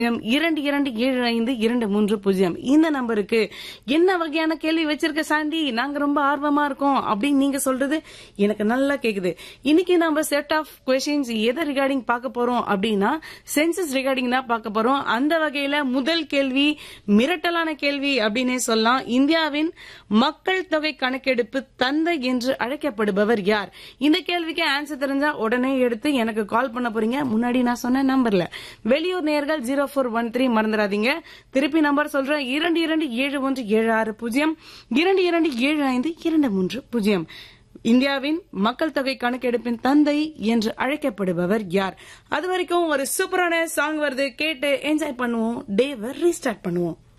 இரண்டு இரண்டு ஏழு ஐந்து இரண்டு மூன்று பூஜ்ஜியம் இந்த நம்பருக்கு என்ன வகையான கேள்வி வச்சிருக்க சாண்டி நாங்க ரொம்ப ஆர்வமா இருக்கோம் அப்படின்னு நீங்க சொல்றது எனக்கு நல்லா கேக்குது இன்னைக்கு நம்ம செட் ஆஃப் கொஸ்டின்ஸ் எதை ரிகார்டிங் பார்க்க போறோம் அப்படின்னா சென்சஸ் ரிகார்டிங் தான் பார்க்க போறோம் அந்த வகையில முதல் கேள்வி மிரட்டலான கேள்வி அப்படின்னே சொல்லலாம் இந்தியாவின் மக்கள் தொகை கணக்கெடுப்பு தந்தை என்று அழைக்கப்படுபவர் யார் இந்த கேள்விக்கு ஆன்சர் தெரிஞ்சா உடனே எடுத்து எனக்கு கால் பண்ண போறீங்க முன்னாடி நான் சொன்ன நம்பர்ல வெளியூர் நேர்கள் ஜீரோ ஃபோர் ஒன் த்ரீ மறந்துடாதீங்க திருப்பி நம்பர் சொல்றேன் இரண்டு இரண்டு ஏழு ஒன்று ஏழு ஆறு பூஜ்ஜியம் இரண்டு இரண்டு ஏழு ஐந்து இரண்டு மூன்று பூஜ்ஜியம் இந்தியாவின் மக்கள் தொகை கணக்கெடுப்பின் தந்தை என்று அழைக்கப்படுபவர் யார் அது வரைக்கும் ஒரு சூப்பரான சாங் வருது கேட்டு என்ஜாய் பண்ணுவோம் டேவை ரீஸ்டார்ட் பண்ணுவோம்